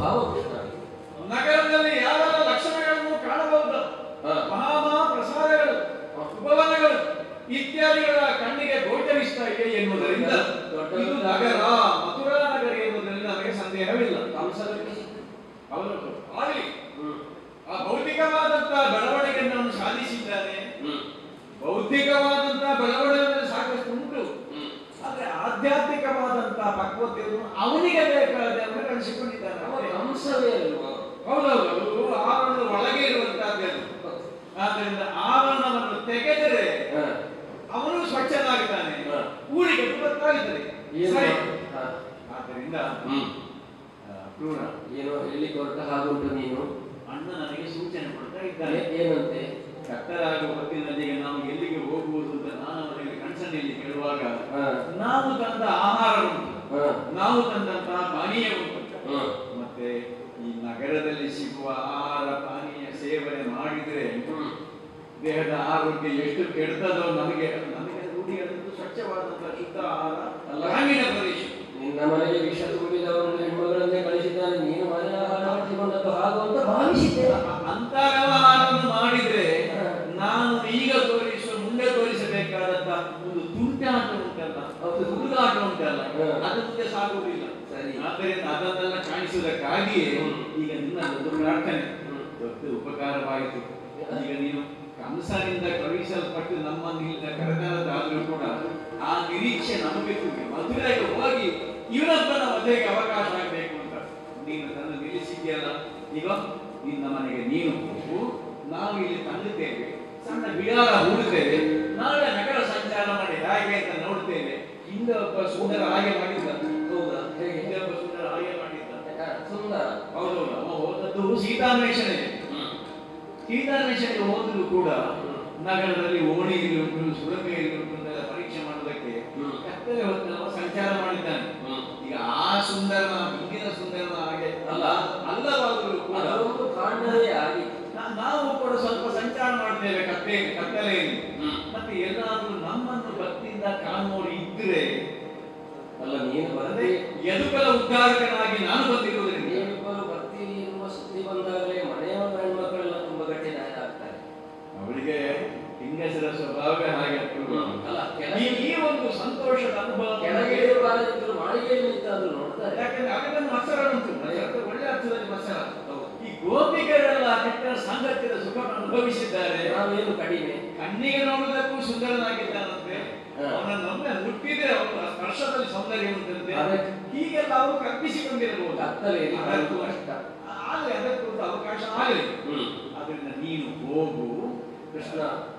ಭಾವ ಕೃಷ್ಣ ನಗರದಲ್ಲಿ ಯಾವೆಲ್ಲ ಲಕ್ಷಣಗಳನ್ನು ಕಾಣಬಹುದು ಹಾ. ಮಹಾಮಹಾ ಪ್ರಸಾದಗಳು ಉಪವನಗಳು ಇತ್ಯಾದಿಗಳ ಕಣ್ಣಿಗೆ ಗೋಚರಿಸ್ತಾ ಇದೆ ಎನ್ನುವುದರಿಂದ ದೊಡ್ಡ- ಇದು ನಗರ ಮಥುರಾ ನಗರ ಎನ್ನುವುದರಲ್ಲಿ ನಮಗೆ ಸಂದೇಹವಿಲ್ಲ ಕಂಸನಿಗೆ ಹೌದು ಆಗಲಿ ಹ್ಮ್ ಆ ಭೌತಿಕವಾದಂತಹ ಬೆಳವಣಿಗೆಯನ್ನು ಅವನು ಸಾಧಿಸಿದ್ದಾನೆ ಹ್ಮ್ ಬೌದ್ಧಿಕವಾದಂತಹ ಬೆಳವಣಿಗೆ ಸಾಕಷ್ಟು ಉಂಟು ಹ್ಮ್ ಆದ್ರೆ ಆಧ್ಯಾತ್ಮಿಕವಾದಂತಹ ಪಕ್ವತೆಯನ್ನು ಅವನಿಗೆ ಬೇಕಾದ ಅವನು ಕಳಿಸಿಕೊಂಡಿದ್ದಾನೆ ಅವ ಕಂಸವೇ ಅಲ್ವಾ ಹೌದೌದು ಅದು ಆವರಣದ ಒಳಗೆ ಇರುವಂತಹದ್ದು ಆದ್ದರಿಂದ ಆವರಣವನ್ನು ತೆಗೆದರೆ ಹಾ. ಅವನು ಸ್ವಚ್ಛನಾಗ್ತಾನೆ ಹಾ. ಊರಿಗೆ ಗೊತ್ತಾಗುತ್ತದೆ ಏನು ಸರಿ ಹಾ. ಆದ್ದರಿಂದ ಹ್ಮ್ ಆ, ಕ್ರೂರ ಏನೋ ಹೇಳಿಕ್ಕೆ ಹೊರಟ ಹಾಗುಂಟು ನೀನು ಅಣ್ಣ ನನಗೆ ಸೂಚನೆ ಕೊಡ್ತಾ ಇದ್ದಾನೆ ಏ- ಏನಂತೆ ಕತ್ತಲಾಗುವ ಹೊತ್ತಿನಲ್ಲಿ ಈಗ ನಾವು ಎಲ್ಲಿಗೆ ಹೋಗುವುದು ಅಂತ ನಾನು ಅವರಿಗೆ ಕಣ್ಸನ್ನೆಯಲ್ಲಿ ಕೇಳುವಾಗ ಹಾ. ನಾವು ತಂದ ಆಹಾರ ಉಂಟು ಹಾ. ನಾವು ತಂದಂತಹ ಪಾನೀಯ ಉಂಟು ಹ್ಮ್. ಮತ್ತೆ ಈ ನಗರದಲ್ಲಿ ಸಿಗುವ ಆಹಾರ ಪಾನೀಯ ಸೇವನೆ ಮಾಡಿದ್ರೆ ಹ್ಮ್. ದೇಹದ ಆರೋಗ್ಯ ಎಷ್ಟು ಕೆಡ್ತದೋ ನಮಗೆ ನಮಗೆ ರೂಢಿಯಾದದ್ದು ಸ್ವಚ್ಛವಾದಂತಹ ಶುದ್ಧ ಆಹಾರ ಅಲ್ಲ. ಗ್ರಾಮೀಣ ಪ್ರದೇಶ ನಿನ್ನ ಮನೆಗೆ ವಿಷ ತುಂಬಿದ ಒಂದು ಹೆಣ್ಮಗಳನ್ನೇ ಕಳಿಸಿದ್ದಾನೆ ನೀನು ಮನೆ ಆಹಾರ ಮಾಡಿಕೊಂಡದ್ದು ಹಾಗು ಅಂತ ಭಾವಿಸಿದ್ದೆ ಅಂತ ವ್ಯವಹಾರವನ್ನು ಮಾಡಿದ್ರೆ ನಾನು ಈಗ ತೋರಿಸುವ ಮುಂದೆ ತೋರಿಸಬೇಕಾದಂತ ಒಂದು ತುಂಟಾಟ ಉಂಟಲ್ಲ ಒಂದು ಹುಡುಗಾಟ ಉಂಟಲ್ಲ ಹ. ಅದು ಮುಂದೆ ಸಾಗುವುದಿಲ್ಲ ಸರಿ. ಆದ್ದರಿಂದ ಅದನ್ನೆಲ್ಲ ಕಾಣಿಸುವುದಕ್ಕಾಗಿಯೇ ಹ್ಮ್. ಈಗ ನಿನ್ನ ಒಂದು ಪ್ರಾರ್ಥನೆ ಹ್ಮ್. ದೊಡ್ಡ ಉಪಕಾರವಾಯಿತು ಈಗ ನೀನು ಕಂಸನಿಂದ ಕಳುಹಿಸಲ್ಪಟ್ಟು ನಮ್ಮನ್ನು ಇಲ್ಲಿಂದ ಕರೆತರದಾದ್ರೂ ಕೂಡ ಆ ನಿರೀಕ್ಷೆ ನಮಗಿತ್ತು ಮಧುರೆಗೆ ಹೋಗಿ ಇವನೊಬ್ಬನ ಮದುವೆಗೆ ಅವಕಾಶ ಆಗಬೇಕು ಅಂತ ನೀನು ನನ್ನ ನಿಲ್ಲಿಸಿದ್ಯಲ್ಲ ಈಗ ನಿನ್ನ ಮನೆಗೆ ನೀನು ಹೋಗು ನಾವು ಇಲ್ಲಿ ತಂಗುತ್ತೇವೆ ಸಣ್ಣ ಬಿಡಾರ ಹೂಡುತ್ತೇವೆ ನಾಳೆ ನಗರ ಸಂಚಾರ ಮಾಡಿ ಹೇಗೆ ಅಂತ ನೋಡ್ತೇವೆ ಹಿಂದೆ ಒಬ್ಬ ಸುಂದರ ಹಾಗೆ ಮಾಡಿದ್ದ ಹೌದಾ ಹೇಗೆ ಹಿಂದೆ ಒಬ್ಬ ಸುಂದರ ಹಾಗೆ ಮಾಡಿದ್ದ ಸುಂದರ ಹೌದೌದು ಅವ ಹೋದದ್ದು ಸೀತಾನ್ವೇಷಣೆಗೆ ಸೀತಾನ್ವೇಷಣೆಗೆ ಹೋದ್ರು ಕೂಡ ನಗರದಲ್ಲಿ ಓಣಿ ಉಂಟು ಸುರಂಗ ಉಂಟು ಅಂತೆಲ್ಲ ಪರೀಕ್ಷೆ ಮಾಡೋದಕ್ಕೆ ಹ್ಮ್. ಕತ್ತಲೆ ಹೊತ್ತಲ್ಲಿ ಸಂಚಾರ ಮಾಡಿದ್ದಾನೆ ಹ್ಮ್. ಈಗ ಆ ಸುಂದರನ ಹಿಂದಿನ ಸುಂದರನ ಹಾಗೆ ಅಲ್ಲ ಅಲ್ಲವಾದರೂ ಕೂಡ ಅದೊಂದು ಕಾಂಡವೇ ಆಗಿ ನಾ- ನಾವು ಕೂಡ ಸ್ವಲ್ಪ ಸಂಚಾರ ಮಾಡ್ತೇವೆ ಕತ್ತೆ ಕತ್ತಲೆಯಲ್ಲಿ ಹ್ಮ್. ಮತ್ತೆ ಎಲ್ಲಾದ್ರೂ ನಮ್ಮನ್ನು ಭಕ್ತಿಯಿಂದ ಕಾಣೋರು ಇದ್ರೆ ಅಲ್ಲ ನೀನು ಅದೇ ಬರದೆ ಯದುಕಲ ಉದ್ಧಾರಕನಾಗಿ ನಾನು ಬಂದಿರುವುದರಿಂದ ನೀವಿಬ್ಬರು ಬರ್ತೀರಿ ಎನ್ನುವ ಸುದ್ದಿ ಬಂದಾಗಲೇ ಮನೆಯವರ ಹೆಣ್ಮಕ್ಕಳೆಲ್ಲ ತುಂಬಾ ಗಟ್ಟಿದಾಯರಾಗ್ತಾರೆ ಅವಳಿಗೆ ಹೆಂಗಸರ ಸ್ವಭಾವವೇ ಹಾಗೆ ಅಲ್ಲ ಈ ಕೆಳಗೆ ಈ ಒಂದು ಸಂತೋಷದ ಅನುಭವ ಕೆಳಗೆ ಬಾರದಿದ್ದರು ಮಾಳಿಗೆಯಲ್ಲಿ ನಿಂತಾದ್ರೂ ನೋಡ್ತಾರೆ ಯಾಕಂದ್ರೆ ಅವರಿಗೊಂದು ಮತ್ಸರ ಉಂಟು ಮತ್ಸರ ಒಳ್ಳೆ ಅರ್ಥದಲ್ಲಿ ಮತ್ಸರ ಹೌದು. ಈ ಗೋಪಿಕರೆಲ್ಲ ಕೆಟ್ಟ ಸಾಂಗತ್ಯದ ಸುಖವನ್ನು ಅನುಭವಿಸಿದ್ದಾರೆ ನಾವೇನು ಕಡಿಮೆ ಕಣ್ಣಿಗೆ ನೋಡುವುದಕ್ಕೂ ಸುಂದರನಾಗಿದ್ದಾನಂತೆ ಹಾ. ಅವನನ್ನೊಮ್ಮೆ ಮುಟ್ಟಿದ್ರೆ ಅವನ ಸ್ಪರ್ಶದಲ್ಲಿ ಸೌಂದರ್ಯ ಉಂಟಂತೆ ಅದಕ್ಕೆ- ಹೀಗೆಲ್ಲ ಅವರು ಕಲ್ಪಿಸಿಕೊಂಡಿರಬಹುದು ಕತ್ತಲೆಯಲ್ಲಿ ಅದಕ್ಕೂ ಕಷ್ಟ. ಆಗಲಿ ಅದಕ್ಕೂ ಒಂದು ಅವಕಾಶ ಆಗಲಿ ಹ್ಮ್. ಆದ್ರಿಂದ ನೀನು ಹೋಗು ಕೃಷ್ಣ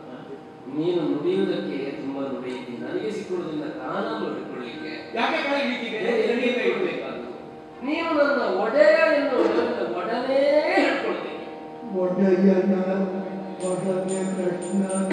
ನೀನು ನುಡಿಯುವುದಕ್ಕೆ ತುಂಬಾ ನುಡಿಯಿದ್ದಿ ನನಗೆ ಸಿಕ್ಕುವುದರಿಂದ ಕಾಲ ನೋಡಿಕೊಳ್ಳಿಕ್ಕೆ ಯಾಕೆ ಕಾಲಿಗೆ ನೀನು ಇರಬೇಕಾದ್ರು ನೀನು ನನ್ನ ಒಡೆಯ ಎನ್ನುವುದರಿಂದ ಒಡನೆ ಹೇಳ್ಕೊಳ್ತೇನೆ ಒಡೆಯನ ಒಡನೆ ಕೃಷ್ಣನ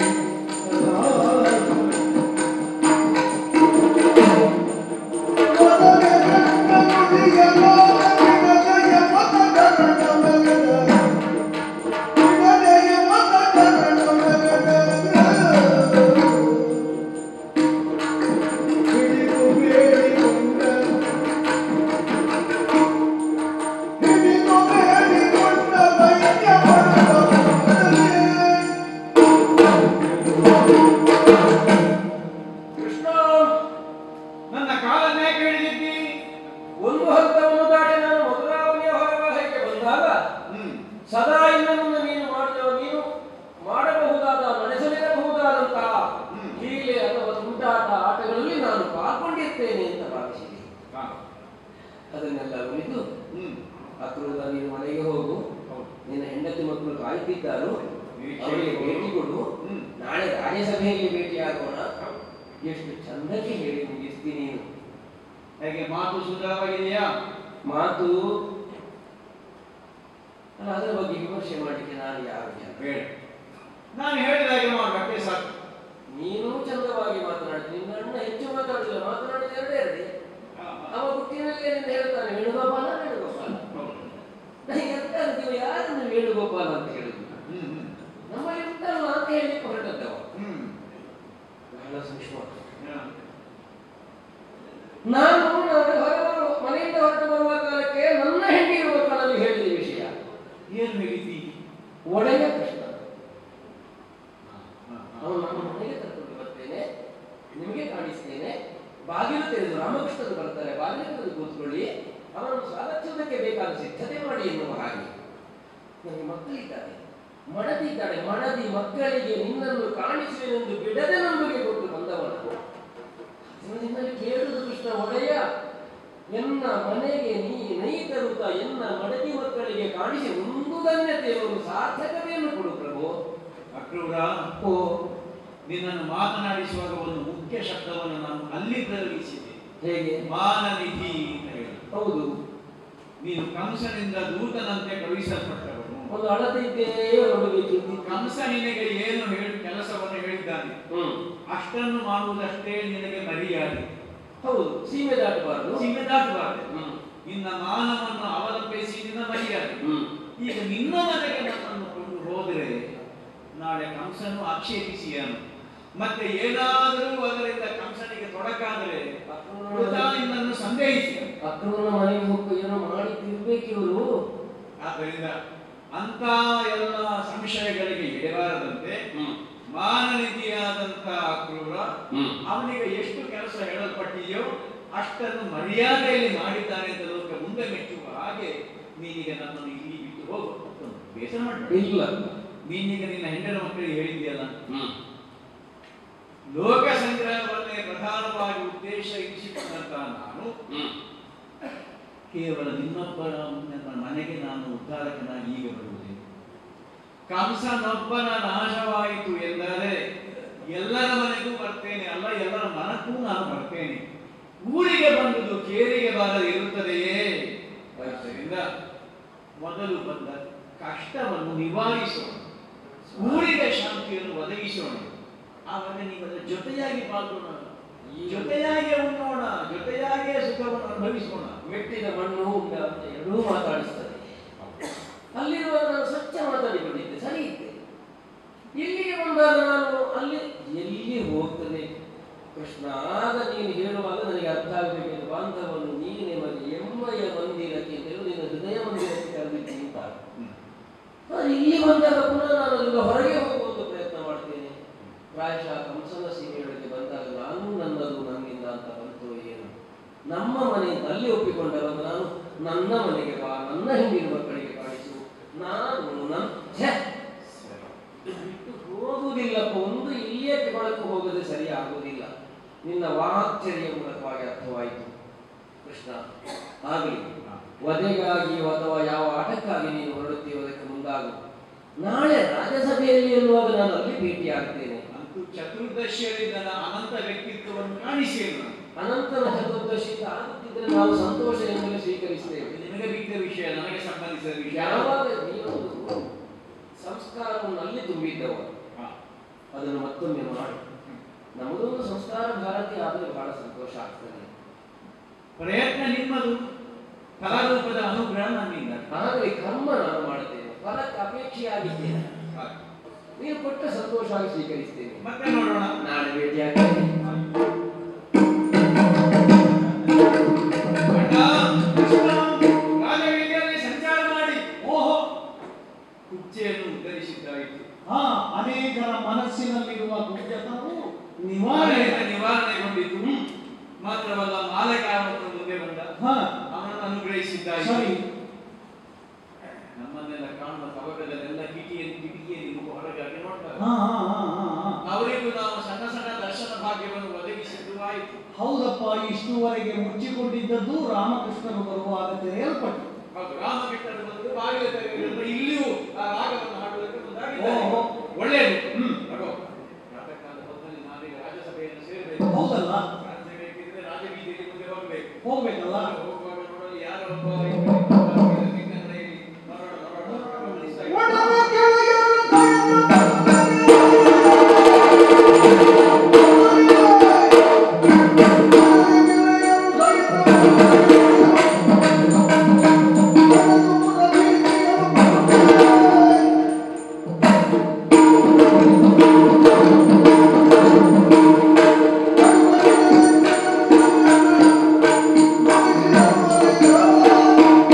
ಕೃಷ್ಣ ನನ್ನ ಕಾಲನ್ನೇ ಕೇಳಿದ್ದಿ ಒಂದು ಹಂತವನ್ನು ದಾಟಿ ನಾನು ಮಧುರಾವಣಿಯ ಹೊರವಲಯಕ್ಕೆ ಬಂದಾಗ ಹ್ಮ್ ಸದಾ ಇನ್ನು ಮುಂದೆ ನೀನು ಮಾಡಿದ ನೀನು ಮಾಡಬಹುದಾದ ನಡೆಸಲಿರಬಹುದಾದಂತಹ ಹ್ಮ್. ಲೀಲೆ ಅಥವಾ ತುಂಟಾಟ ಆಟಗಳಲ್ಲಿ ನಾನು ಪಾಲ್ಗೊಂಡಿರ್ತೇನೆ ಅಂತ ಭಾವಿಸಿದೆ ಹಾ. ಅದನ್ನೆಲ್ಲ ಉಳಿದು ಹ್ಮ್ ಅಕ್ರೂರ ನೀನು ಮನೆಗೆ ಹೋಗು ಹೌದು. ನಿನ್ನ ಹೆಂಡತಿ ಮಕ್ಕಳು ಕಾಯ್ತಿದ್ದಾರು ನಿರೀಕ್ಷೆ ಅವರಿಗೆ ಕೊಡು. ಭೇಟಿ ಕೊಡು ಹ್ಮ್. ನಾಳೆ ರಾಜ್ಯಸಭೆಯಲ್ಲಿ ಭೇಟಿಯಾಗೋಣ ಎಷ್ಟು ಚಂದಕ್ಕೆ ಹೇಳಿ ಮುಗಿಸ್ತೀನಿ ನೀನು ಹೇಗೆ ಮಾತು ಸುಂದರವಾಗಿದೆಯಾ ಮಾತು ಅಲ್ಲ ಅದರ ಬಗ್ಗೆ ವಿಮರ್ಶೆ ಮಾಡಲಿಕ್ಕೆ ನಾನು ಯಾರು ಜನ ಬೇಡ ನಾನು ಹೇಳಿದ ಹಾಗೆ ಮಾಡಬೇಕೆ ಸಾಕು ನೀನು ಚಂದವಾಗಿ ಮಾತನಾಡಿ ನಿನ್ನ ಅಣ್ಣ ಹೆಚ್ಚು ಮಾತಾಡಿಲ್ಲ ಮಾತನಾಡಿದ ಎರಡೇ ಎರಡೇ ಅವ ಹುಟ್ಟಿನಲ್ಲಿ ನಿನ್ನ ಹೇಳ್ತಾನೆ ವೇಣುಗೋಪಾಲ ವೇಣುಗೋಪಾಲ ನನಗೆ ಎಂತ ಅಂತೀವಿ ಯಾರನ್ನು ವೇಣುಗೋಪಾಲ ಅಂತ ಹೇಳುದು ಹ್ಮ್ ಹ್ಮ್. ನಮ್ಮಲ್ಲಿ ಉಂಟಲ್ಲ ಅಂತ ಹೇಳಲಿಕ್ಕೆ ಹೊರಟದ್ದವ ಹ್ಮ್ ಬಹಳ ಸೂಕ್ಷ್ಮ ಹಾ. ನಾನು ನಾನು ಹೊರ ಬರುವ ಮನೆಯಿಂದ ಹೊರಟು ಬರುವ ಕಾಲಕ್ಕೆ ನನ್ನ ಹೆಂಡಿ ಇರುವ ಕಾಲ ಒಡೆಯ ಕೃಷ್ಣ ಹಾ, ಹಾ. ಅವನು ನಮ್ಮ ಮನೆಗೆ ಕರ್ಕೊಂಡು ಬರ್ತೇನೆ ನಿಮಗೆ ಕಾಣಿಸ್ತೇನೆ ಬಾಗಿಲು ತೆರೆದು ರಾಮಕೃಷ್ಣರು ಬರ್ತಾರೆ ಬಾಗಿಲು ತೆರೆದು ಕೂತ್ಕೊಳ್ಳಿ ಅವನನ್ನು ಸ್ವಾಗತಿಸುವುದಕ್ಕೆ ಬೇಕಾದ ಸಿದ್ಧತೆ ಮಾಡಿ ಎನ್ನುವ ಹಾಗೆ ನನಗೆ ಮಕ್ಕಳಿದ್ದಾರೆ ಮಡದಿ ಇದ್ದಾಳೆ ಮಡದಿ ಮಕ್ಕಳಿಗೆ ನಿನ್ನನ್ನು ಕಾಣಿಸುವೆನೆಂದು ಬಿಡದೆ ನಂಬಿಕೆ ಕೊಟ್ಟು ಬಂದವನು ನಿನ್ನಲ್ಲಿ ಕೇಳುವುದು ಕೃಷ್ಣ ಒಡೆಯ ಎನ್ನ ಮನೆಗೆ ನೀ ನೈ ತರುತ್ತ ಎನ್ನ ಮಡದಿ ಮಕ್ಕಳಿಗೆ ಕಾಣಿಸಿ ಒಂದು ಧನ್ಯತೆಯನ್ನು ಸಾರ್ಥಕತೆಯನ್ನು ಕೊಡು ಪ್ರಭು ಅಕ್ರೂರ ಓ ನಿನ್ನನ್ನು ಮಾತನಾಡಿಸುವಾಗ ಒಂದು ಮುಖ್ಯ ಶಬ್ದವನ್ನು ನಾನು ಅಲ್ಲಿ ಪ್ರಯೋಗಿಸಿದೆ ಹೇಗೆ ಮಾನನಿಧಿ ಅಂತ ಹೇಳಿ ಹೌದು ನೀನು ಕಂಸನಿಂದ ದೂತನಂತೆ ಕಳುಹಿಸಲ್ಪಟ್ಟವನು ಒಂದು ಅಳತೆದ್ದೇ ಹೊರಡಬೇಕಿತ್ತು ಕಂಸ ನಿನಗೆ ಏನು ಹೇಳಿ ಕೆಲಸವನ್ನು ಹೇಳಿದ್ದಾನೆ ಹ್ಮ್ ಅಷ್ಟನ್ನು ಮಾಡುವುದಷ್ಟೇ ನಿನಗೆ ಮರ್ಯಾದೆ ಹೌದು ಸೀಮೆ ದಾಟಬಾರದು ಸೀಮೆ ದಾಟಬಾರದು ಹ್ಮ್ ನಿನ್ನ ಮಾನವನ್ನು ಅವಲಂಬಿಸಿ ನಿನ್ನ ಮರ್ಯಾದೆ ಹ್ಮ್ ಈಗ ನಿನ್ನ ಮನೆಗೆ ನನ್ನನ್ನು ಕೊಂಡು ಹೋದರೆ ನಾಳೆ ಕಂಸನು ಆಕ್ಷೇಪಿಸಿಯನು ಮತ್ತೆ ಏನಾದರೂ ಅದರಿಂದ ಕಂಸನಿಗೆ ತೊಡಕಾದರೆ ವೃಥ ನಿನ್ನನ್ನು ಸಂದೇಹಿಸಿ ಅಕ್ರಮನ ಮನೆಗೆ ಹೋಗಿ ಏನೋ ಮಾಡಿ ತಿರ್ಬೇಕು ಇವರು ಆದ್ದರಿಂದ ಅಂತ ಎಲ್ಲ ಸಂಶಯಗಳಿಗೆ ಎಡೆಬಾರದಂತೆ ಹ್ಮ್ ಮಾನನಿಧಿಯಾದಂತ ಕ್ರೂರ ಹ್ಮ್ ಅವನಿಗೆ ಎಷ್ಟು ಕೆಲಸ ಹೇಳಲ್ಪಟ್ಟಿದೆಯೋ ಅಷ್ಟನ್ನು ಮರ್ಯಾದೆಯಲ್ಲಿ ಮಾಡಿದ್ದಾನೆ ಅಂತ ಲೋಕ ಮುಂದೆ ಮೆಚ್ಚುವ ಹಾಗೆ ನೀನೀಗ ನನ್ನನ್ನು ಇಲ್ಲಿ ಬಿಟ್ಟು ಹೋಗು ಮತ್ತೊಂದು ಬೇಸರ ಮಾಡಬೇಡ ಇಲ್ಲ ನೀನೀಗ ನಿನ್ನ ಹೆಂಡರ ಮಕ್ಕಳಿಗೆ ಹೇಳಿದ್ಯಲ್ಲ ಹ್ಮ್ ಲೋಕ ಸಂಗ್ರಹವನ್ನೇ ಪ್ರಧಾನವಾಗಿ ಉದ್ದೇಶ ಇರಿಸಿಕೊಂಡಂತ ನಾನು ಹ್ಮ್ ಕೇವಲ ನಿನ್ನೊಬ್ಬರ ನನ್ನ ಮನೆಗೆ ನಾನು ಉದ್ಧಾರಕನಾಗಿ ಈಗ ಬರುವುದೇ ಕಂಸನೊಬ್ಬನ ನಾಶವಾಯಿತು ಎಂದರೆ ಎಲ್ಲರ ಮನೆಗೂ ಬರ್ತೇನೆ ಅಲ್ಲ ಎಲ್ಲರ ಮನಕ್ಕೂ ನಾನು ಬರ್ತೇನೆ ಊರಿಗೆ ಬಂದುದು ಕೇರಿಗೆ ಬಾರದೆ ಇರುತ್ತದೆಯೇ ಆದ್ದರಿಂದ ಮೊದಲು ಬಂದ ಕಷ್ಟವನ್ನು ನಿವಾರಿಸೋಣ ಊರಿಗೆ ಶಾಂತಿಯನ್ನು ಒದಗಿಸೋಣ ಆವಾಗ ನೀವೆಲ್ಲ ಜೊತೆಯಾಗಿ ಪಾಲ್ಗೊಳ್ಳೋಣ ಜೊತೆಯಾಗಿ ಉಣ್ಣೋಣ ಜೊತೆಯಾಗಿಯೇ ಸುಖವನ್ನು ಅನುಭವಿಸೋಣ ಮೆಟ್ಟಿದ ಮಣ್ಣು ಉಂಡ ಅಂತ ಎರಡೂ ಮಾತಾಡಿಸ್ತದೆ ಅಲ್ಲಿರುವಾಗ ನಾನು ಸ್ವಚ್ಛ ಮಾತಾಡಿಕೊಂಡಿದ್ದೆ ಸರಿ ಇದ್ದೆ ಇಲ್ಲಿಗೆ ಬಂದಾಗ ನಾನು ಅಲ್ಲಿ ಎಲ್ಲಿ ಹೋಗ್ತದೆ ಕೃಷ್ಣ ಆಗ ನೀನು ಹೇಳುವಾಗ ನನಗೆ ಅರ್ಥ ಆಗಬೇಕಿದೆ ಬಾಂಧವನು ನೀನೆ ಮನೆ ಎಮ್ಮಯ ಮಂದಿರಕ್ಕೆ ಅಂತ ಹೇಳಿ ನಿನ್ನ ಹೃದಯ ಮಂದಿರಕ್ಕೆ ಕರೆದಿದ್ದೀನಿ ಅಂತ ಆದ್ರೆ ಇಲ್ಲಿ ಬಂದಾಗ ಪುನಃ ನಾನು ಅಲ್ಲಿಂದ ಹೊರಗೆ ಹೋಗುವಂತ ಪ್ರಯತ್ನ ಮಾಡ್ತೇನೆ ಪ್ರಾಯಶಃ ಕಂಸನ ಸೀಮೆಯೊಳಗೆ ಬಂದಾಗ ನಾನು ನನ್ನದು ನನ್ನಿಂದ ಅಂತ ಬಂತು ಏನು ನಮ್ಮ ಮನೆಯಿಂದ ಅಲ್ಲಿ ಒಪ್ಪಿಕೊಂಡಾಗ ನಾನು ನನ್ನ ಮನೆಗೆ ಬಾ ನನ್ನ ಹಿಂದಿನ ಮಕ್ಕಳಿಗೆ ಕಾಣಿಸು ನಾನು ನನ್ನ ಛೆ! ಬಿಟ್ಟು ಹೋಗುವುದಿಲ್ಲಪ್ಪ ಒಂದು ಇಲ್ಲಿಯೇ ಬಳಕು ಹೋಗದೆ ಸರಿ ಆಗುವುದಿಲ್ಲ ನಿನ್ನ ವಾಕ್ಚರ್ಯ ಮೂಲಕವಾಗಿ ಅರ್ಥವಾಯಿತು ಕೃಷ್ಣ ಆಗಲಿ ವಧೆಗಾಗಿಯೋ ಅಥವಾ ಯಾವ ಆಟಕ್ಕಾಗಿ ನೀನು ಹೊರಡುತ್ತೀಯೋ ಅದಕ್ಕೆ ಮುಂದಾಗು ನಾಳೆ ರಾಜ್ಯಸಭೆಯಲ್ಲಿ ಎನ್ನುವಾಗ ನಾನು ಅಲ್ಲಿ ಭೇಟಿಯಾಗ್ತೇನೆ ಅಂತೂ ಚತುರ್ದಶಿಯಲ್ಲಿ ನನ್ನ ಅನಂತ ವ್ಯಕ್ತಿತ್ವವನ್ನು ಕಾಣಿಸಿಲ್ಲ ಅನಂತರ ಚತುರ್ದಶಿಯಿಂದ ಆಗುತ್ತಿದ್ದರೆ ನಾವು ಸಂತೋಷದಿಂದಲೇ ಸ್ವೀಕರಿಸ್ತೇವೆ ಇದು ನಿಮಗೆ ಬಿದ್ದ ವಿಷಯ ನನಗೆ ಸಂಬಂಧಿಸಿದ ವಿಷಯ ಯಾವಾಗ ನೀನು ಸಂಸ್ಕಾರವನ್ನು ಅಲ್ಲಿ ತುಂಬಿದ್ದವ ಹಾ. ಅದನ್ನು ಮತ್ತೊಮ್ಮೆ ಮಾಡು ನಮಗೊಂದು ಸಂಸ್ಕಾರ ಭಾರತಿ ಆದರೆ ಬಹಳ ಸಂತೋಷ ಆಗ್ತದೆ ಪ್ರಯತ್ನ ನಿಮ್ಮದು ಕಲಾರೂಪದ ಅನುಗ್ರಹ ನನ್ನಿಂದ ಆಗಲಿ ಕರ್ಮ ನಾನು ಮಾಡುತ್ತೇನೆ ಫಲಕ್ಕೆ ಅಪೇಕ್ಷೆಯಾಗಿದ್ದೇನೆ ನೀನು ಕೊಟ್ಟ ಸಂತೋಷವಾಗಿ ಸ್ವೀಕರಿಸ್ತೇನೆ ಮತ್ತೆ ನೋಡೋಣ ನಾಳೆ ಭೇಟಿಯಾಗ್ತೇನೆ ಅಣ್ಣ, ರಾಜವೀದಿಯಲ್ಲಿ ಸಂಚಾರ ಮಾಡಿ ಓಹೋ ಕುಚ್ಚೆಯನ್ನು ಉದ್ಧರಿಸಿದ್ದಾಯಿತು ಹಾ ಅನೇಕರ ಮನಸ್ಸಿನಲ್ಲಿರುವ ಗುಂಜತವು ನಿವಾರಣೆ ನಿವಾರಣೆ ನಿವಾರಣೆಗೊಂಡಿತು ಮಾತ್ರವಲ್ಲ ಮಾಲಕಾಮವನ್ನು ಮುಂದೆ ಬಂದ ಹಾ ಅವನನ್ನು ಅನುಗ್ರಹಿಸಿದ್ದಾಯಿತು ಸರಿ ನಮ್ಮನ್ನೆಲ್ಲ ಕಾಣುವ ಕವಕದಲ್ಲೆಲ್ಲ ಕಿಟಿಯಲ್ಲಿ ಕಿಟಕಿಯಲ್ಲಿ ಮುಖ ಹೊರಗಾಗಿ ನೋಡ್ತಾರೆ ಹಾ ಹಾ ಹಾ ಹಾ ಹಾ ಅವರಿಗೂ ನಾವು ಸಣ್ಣ ಸಣ್ಣ ದರ್ಶನ ಭಾಗ್ಯವನ್ನು ಒದಗಿಸಿದ್ದು ಆಯಿತು ಹೌದಪ್ಪ ಇಷ್ಟುವರೆಗೆ ಮುಚ್ಚಿಕೊಂಡಿದ್ದದ್ದು ರಾಮಕೃಷ್ಣರು ಬರುವಾಗ ತೆರೆಯಲ್ಪಟ್ಟು ಹೌದು ರಾಮಕೃಷ್ಣರು ಬಂದು ಬಾಗಿಲು ತೆರೆಯುವುದರಿಂದ ಇಲ್ಲಿಯೂ ಆ ರಾಗವನ್ನು ಹಾಡುವುದಕ್ಕೆ ಮುಂದಾಗಿದ್ದಾರೆ ಓಹೋ. ಒಳ್ಳೆಯದು ಹ್ಮ್. ತಗೋ. ಪ್ರಾತಃಕಾಲ ಹೊತ್ತಲ್ಲಿ ನಾವೀಗ ರಾಜ್ಯಸಭೆಯನ್ನು ಸೇರಬೇಕು ಹೌದಲ್ಲ ರಾಜ್ಯ ಬೇಕಿದ್ರೆ ರಾಜಬೀದಿಯಲ್ಲಿ ಮುಂದೆ ಹೋಗಬೇಕು ಹೋಗ್ಬೇಕಲ್ಲ ಹೋಗುವಾಗ ನೋಡಲು ಯಾರೋ ಒಬ್ಬ ಈ ಕಡೆ ಬಾಗಿಲ ದಿಕ್ಕಿನಲ್ಲಿ ನೋಡೋಣ, ನೋಡೋಣ, ಗಮನಿಸ್ತಾ ಇದ್ದಾರೆ. Thank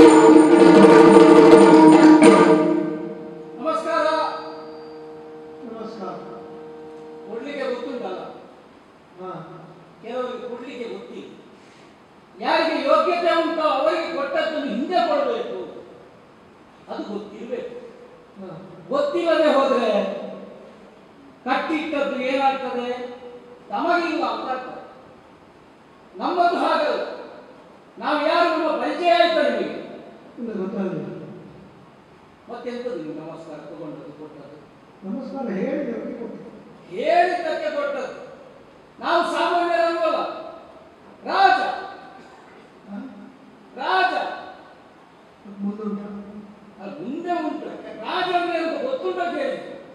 ಅದು ಗೊತ್ತಿರಬೇಕು ಹ. ಗೊತ್ತಿಲ್ಲದೆ ಹೋದ್ರೆ ಕಟ್ಟಿಟ್ಟದ್ದು ಏನಾಗ್ತದೆ ತಮಗಿಲ್ಲ ಅಂತ ಆಗ್ತದೆ ನಮ್ಮದು ಹಾಗಲ್ಲ ನಾವು ಯಾರು ನಮ್ಮ ಪರಿಚಯ ಆಯ್ತಾ ನಿಮಗೆ ಇಲ್ಲ ಗೊತ್ತಾಗಲಿಲ್ಲ ಮತ್ತೆಂತದ್ದು ನೀವು ನಮಸ್ಕಾರ ತಗೊಂಡದ್ದು ಕೊಟ್ಟದ್ದು ನಮಸ್ಕಾರ ಹೇಳಿದವರಿಗೆ ಕೊಟ್ಟು ಹೇಳಿದ್ದಕ್ಕೆ ಕೊಟ್ಟದ್ದು ನಾವು ಸಾಮಾನ್ಯರಲ್ವಲ್ಲ ರಾಜ ಹ? ರಾಜ ಮುಂದುಂಟ ಅದು ಮುಂದೆ ಉಂಟು ರಾಜ ಅಂದ್ರೆ ಎಂತ ಗೊತ್ತುಂಟ ಕೇಳಿ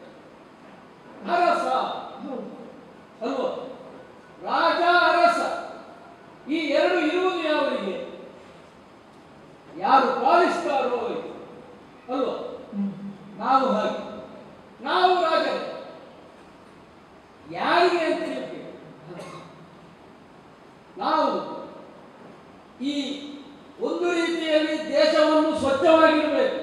ಅರಸ ಹೌದು ಅಲ್ವಾ ರಾಜ ಅರಸ ಈ ಎರಡು ಇರುವುದು ಯಾವರಿಗೆ ಯಾರು ಪಾಲಿಸ್ತಾರೋ ಅವರಿಗೆ. ಅಲ್ವಾ ಹ್ಮ್. ನಾವು ಹಾಗೆ ನಾವು ರಾಜರೇ ಯಾರಿಗೆ ಅಂತ ಹೇಳ್ತೀವಿ ನಾವು ಈ ಒಂದು ರೀತಿಯಲ್ಲಿ ದೇಶವನ್ನು ಸ್ವಚ್ಛವಾಗಿಡಬೇಕು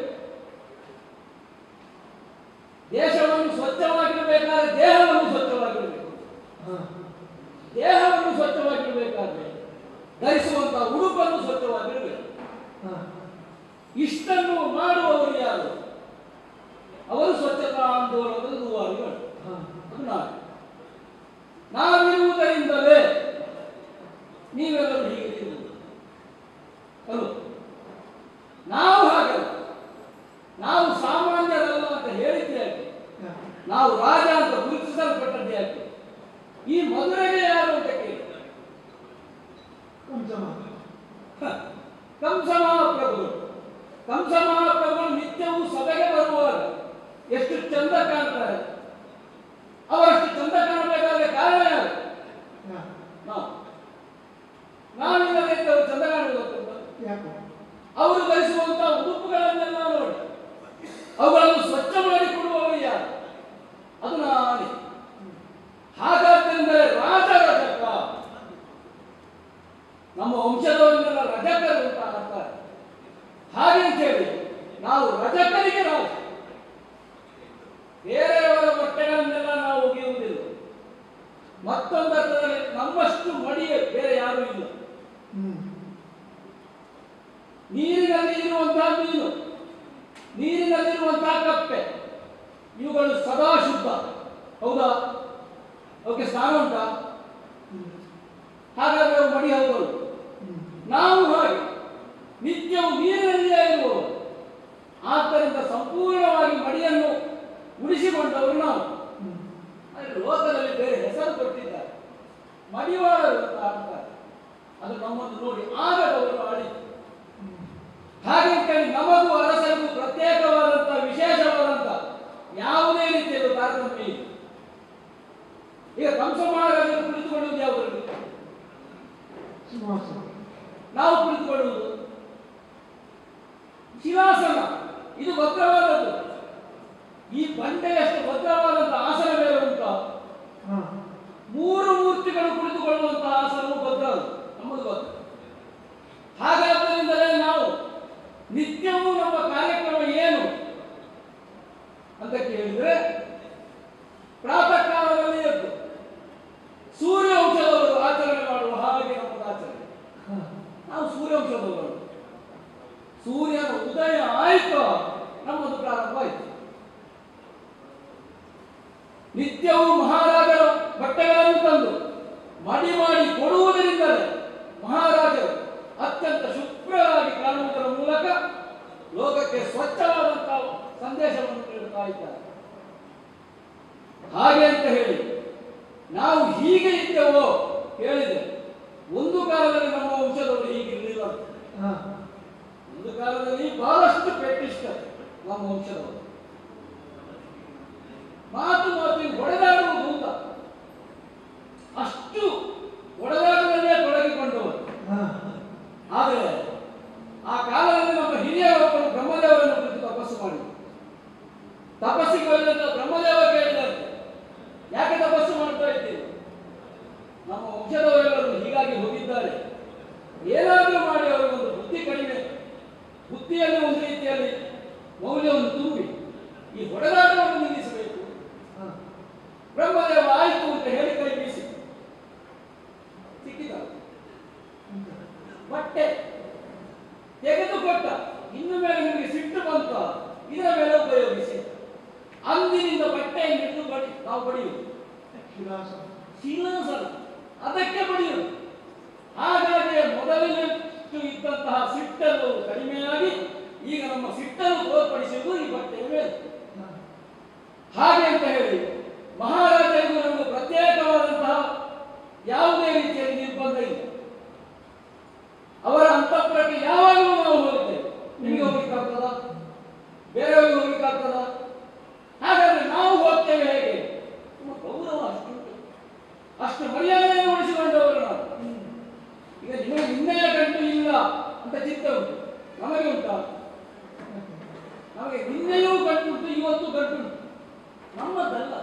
ದೇಶವನ್ನು ಸ್ವಚ್ಛವಾಗಿಡಬೇಕಾದ್ರೆ ದೇಹವನ್ನು ಸ್ವಚ್ಛವಾಗಿಡಬೇಕು ಹ. ದೇಹವನ್ನು ಸ್ವಚ್ಛವಾಗಿಡಬೇಕಾದ್ರೆ ಧರಿಸುವಂತಹ ಉಡುಪನ್ನು ಸ್ವಚ್ಛವಾಗಿಡಬೇಕು ಹ. ಇಷ್ಟನ್ನು ಮಾಡುವವರು ಯಾರು ಅವರು ಸ್ವಚ್ಛತಾ ಆಂದೋಲನದ ರೂವಾರಿಗಳು ಹ. ಅದು ನಾವು ನಾವಿರುವುದರಿಂದಲೇ ನೀವೆಲ್ಲರೂ ಹೀಗೆ ಇರುವುದು ಅಲ್ವ ನಾವು ಹಾಗಲ್ಲ ನಾವು ಸಾಮಾನ್ಯರಲ್ಲ ಅಂತ ಹೇಳಿದ್ದೆ ಯಾಕೆ ಹ. ನಾವು ರಾಜ ಅಂತ ಗುರುತಿಸಲ್ಪಟ್ಟದ್ದೇ ಯಾಕೆ ಈ ಮಧುರೆಗೆ ಯಾರು ಅಂತ ಕೇಳಿ ಪಂಚಮ ಹ, ಕಂಸ ಮಹಾಪ್ರಭುಗಳು ಕಂಸ ಮಹಾಪ್ರಭುಗಳು ನಿತ್ಯವೂ ಸಭೆಗೆ ಬರುವಾಗ ಎಷ್ಟು ಚಂದ ಕಾಣ್ತಾರೆ ಅವರಷ್ಟು ಚಂದ ಕಾಣಬೇಕಾದ್ರೆ ಕಾರಣ ಯಾರು ಹ. ನಾವು ನಾವಿಲ್ಲದೆ ಇದ್ದವರು ಚಂದ ಕಾಣುವುದಕ್ಕಿಂತ ಯಾಕೋ ಅವರು ಧರಿಸುವಂತಹ ಉಡುಪುಗಳನ್ನೆಲ್ಲ ನೋಡಿ ಅವುಗಳನ್ನು ಸ್ವಚ್ಛ ಮಾಡಿಕೊಡುವವರು ಯಾರು ಅದು ನಾನೇ ಹಾಗಾದ್ರಿಂದ ರಾಜ ರಜಕ ನಮ್ಮ ವಂಶದವರನ್ನೆಲ್ಲ ರಜಕರು ಅಂತ ಅಂತಾರೆ ಹಾಗೆ ಅಂತ ಹೇಳಿ ನಾವು ರಜಕರಿಗೆ ರಾಜ ಬೇರೆಯವರ ಬಟ್ಟೆಗಳನ್ನೆಲ್ಲ ನಾವು ಒಗೆಯುವುದಿಲ್ಲ ಮತ್ತೊಂದರ್ಥದಲ್ಲಿ ನಮ್ಮಷ್ಟು ಮಡಿಯ ಬೇರೆ ಯಾರೂ ಇಲ್ಲ ಹ್ಮ್ ನೀರಿನಲ್ಲಿ ಇರುವಂತಹ ಮೀನು ನೀರಿನಲ್ಲಿರುವಂತಹ ಕಪ್ಪೆ ಇವುಗಳು ಸದಾ ಶುದ್ಧ ಹೌದಾ ಅವಕ್ಕೆ ಸ್ನಾನ ಉಂಟಾ ಹ್ಮ್. ಹಾಗಾದ್ರೆ ಅವು ಮಡಿ ಹೌದವು ಹ್ಮ್. ನಾವು ಹಾಗೆ ನಿತ್ಯವು ನೀರಿನಲ್ಲಿಯೇ ಇರುವವರು ಆದ್ದರಿಂದ ಸಂಪೂರ್ಣವಾಗಿ ಮಡಿಯನ್ನು ಉಳಿಸಿಕೊಂಡವರು ನಾವು ಹ್ಮ್. ಆದರೆ ಲೋಕದಲ್ಲಿ ಬೇರೆ ಹೆಸರು ಕೊಟ್ಟಿದ್ದಾರೆ ಮಡಿವಾಳರು ಅಂತ ಅಂತಾರೆ ಅದು ನಮ್ಮನ್ನು ನೋಡಿ ಆಗದವರು ಆಡಿತು ಹ್ಮ್. ಹಾಗೆ ಅಂತೇಳಿ ನಮಗೂ ಅರಸರಿಗೂ ಪ್ರತ್ಯೇಕವಾದಂತ ವಿಶೇಷವಾದಂತ ಯಾವುದೇ ರೀತಿಯಲ್ಲೂ ತಾರತಮ್ಯ ಇಲ್ಲ ಈಗ ಕಂಸ ಮಹಾರಾಜರು ಕುಳಿತುಕೊಳ್ಳುವುದು ಯಾವುದರಲ್ಲಿ ಸಿಂಹಾಸನ ನಾವು ಕುಳಿತುಕೊಳ್ಳುವುದು ಶಿಲಾಸನ ಇದು ಭದ್ರವಾದದ್ದು ಈ ಬಂಡೆಯಷ್ಟು ಭದ್ರವಾದಂತ ಆಸನ ಬೇರೆ ಉಂಟು ಹ. ಮೂರು ಮೂರ್ತಿಗಳು ಕುಳಿತುಕೊಳ್ಳುವಂತಹ ಆಸನವು ಭದ್ರ ಅದು. ನಮ್ಮದು ಭದ್ರ ಹಾಗಾದ್ದರಿಂದಲೇ ನಾವು ನಿತ್ಯವೂ ನಮ್ಮ ಕಾರ್ಯಕ್ರಮ ಏನು ಅಂತ ಕೇಳಿದ್ರೆ ಪ್ರಾತಃ ಕಾಲದಲ್ಲಿ ಎದ್ದು ಸೂರ್ಯವಂಶದವರು ಆಚರಣೆ ಮಾಡುವ ಹಾಗೆ ನಮ್ಮದು ಆಚರಣೆ ಹ. ನಾವು ಸೂರ್ಯವಂಶದವರು ಸೂರ್ಯನ ಉದಯ ಆಯ್ತು ನಮ್ಮದು ಪ್ರಾರಂಭ ಆಯ್ತು ನಿತ್ಯವೂ ಮಹಾರಾಜರ ಬಟ್ಟೆಗಳನ್ನು ತಂದು ಮಡಿ ಮಾಡಿ ಕೊಡುವುದರಿಂದಲೇ ಮಹಾರಾಜರು ಅತ್ಯಂತ ಶುಭ್ರವಾಗಿ ಕಾಣುವುದರ ಮೂಲಕ ಲೋಕಕ್ಕೆ ಸ್ವಚ್ಛವಾದಂತಹ ಸಂದೇಶವನ್ನು ನೀಡುತ್ತಾ ಇದ್ದಾರೆ ಹಾಗೆ ಅಂತ ಹೇಳಿ ನಾವು ಹೀಗೆ ಇದ್ದೇವೋ ಹೇಳಿದೆ ಒಂದು ಕಾಲದಲ್ಲಿ ನಮ್ಮ ವಂಶದವರು ಹೀಗಿರಲಿಲ್ಲ ಅಂತ. ಹ. ಒಂದು ಕಾಲದಲ್ಲಿ ಬಹಳಷ್ಟು ಪೆಟ್ಟಿಷ್ಟ ನಮ್ಮ ವಂಶದವರು ಮಾತು ಮಾತಿಗೆ ಹೊಡೆದಾಡುವುದು ಅಂತ ಅಷ್ಟು ಹೊಡೆದಾಟದಲ್ಲೇ ತೊಡಗಿಕೊಂಡವರು ಹ. ಆದರೆ ಆ ಕಾಲದಲ್ಲಿ ನಮ್ಮ ಹಿರಿಯರೊಬ್ಬರು ಬ್ರಹ್ಮದೇವರನ್ನು ಕುರಿತು ತಪಸ್ಸು ಮಾಡಿದರು ತಪಸ್ಸಿಗೆ ಬಂದಂತ ಬ್ರಹ್ಮದೇವ ಕೇಳಿದಂತೆ ಯಾಕೆ ತಪಸ್ಸು ಮಾಡ್ತಾ ಇದ್ದೀರಿ ನಮ್ಮ ವಂಶದವರೆಲ್ಲರೂ ಹೀಗಾಗಿ ಹೋಗಿದ್ದಾರೆ ಏನಾದರೂ ಮಾಡಿ ಅವರಿಗೊಂದು ಬುದ್ಧಿ ಕಡಿಮೆ ಬುದ್ಧಿಯಲ್ಲಿ ಒಂದು ರೀತಿಯಲ್ಲಿ ಮೌಲ್ಯವನ್ನು ತುಂಬಿ ಈ ಹೊಡೆದಾಟವನ್ನು ನಿಲ್ಲಿಸಬೇಕು ಹ. ಬ್ರಹ್ಮದೇವ ಆಯಿತು ಅಂತ ಹೇಳಿ ಕೈ ಬೀಸಿ ಸಿಕ್ಕಿದ ಬಟ್ಟೆ ತೆಗೆದುಕೊಟ್ಟ ಇನ್ನು ಮೇಲೆ ನಿಮಗೆ ಸಿಟ್ಟು ಬಂತ ಪಡೆಯುವುದು ಶಿಲಾಸ ಶೀಲಾಸನ ಅದಕ್ಕೆ ಪಡೆಯುವುದು ಹಾಗಾಗಿ ಮೊದಲಿನಷ್ಟು ಇದ್ದಂತಹ ಸಿಟ್ಟನ್ನು ಕಡಿಮೆಯಾಗಿ ಈಗ ನಮ್ಮ ಸಿಟ್ಟನ್ನು ತೋರ್ಪಡಿಸುವುದು ಈ ಬಟ್ಟೆಯ ಮೇಲೆ ಹಾ ಹಾಗೆ ಅಂತ ಹೇಳಿ ಮಹಾರಾಜರಿಗೂ ನಮಗೆ ಪ್ರತ್ಯೇಕವಾದಂತಹ ಯಾವುದೇ ರೀತಿಯಲ್ಲಿ ನಿರ್ಬಂಧ ಇಲ್ಲ ಅವರ ಅಂತಃಪುರಕ್ಕೆ ಯಾವಾಗಲೂ ನಾವು ಹೋಗುತ್ತೇವೆ ನಿಮಗೆ ಹೋಗ್ಲಿಕ್ಕಾಗ್ತದ ಬೇರೆಯವ್ರಿಗೆ ಹೋಗ್ಲಿಕ್ಕಾಗ್ತದ ಹಾಗಾದ್ರೆ ನಾವು ಹೋಗ್ತೇವೆ ಹೇಗೆ ನಮ್ಮ ಗೌರವ ಅಷ್ಟುಂಟು ಅಷ್ಟು ಮರ್ಯಾದೆಯನ್ನು ಉಳಿಸಿಕೊಂಡವರು ನಾವು ಈಗ ನಿಮಗೆ ನಿನ್ನೆಯ ಗಂಟು ಇಲ್ಲ ಅಂತ ಚಿತ್ತ ಉಂಟು ನಮಗೆ ಉಂಟಾ ನಮಗೆ ನಿನ್ನೆಯೂ ಗಂಟುಂಟು ಇವತ್ತು ಗಂಟುಂಟು ನಮ್ಮದಲ್ಲ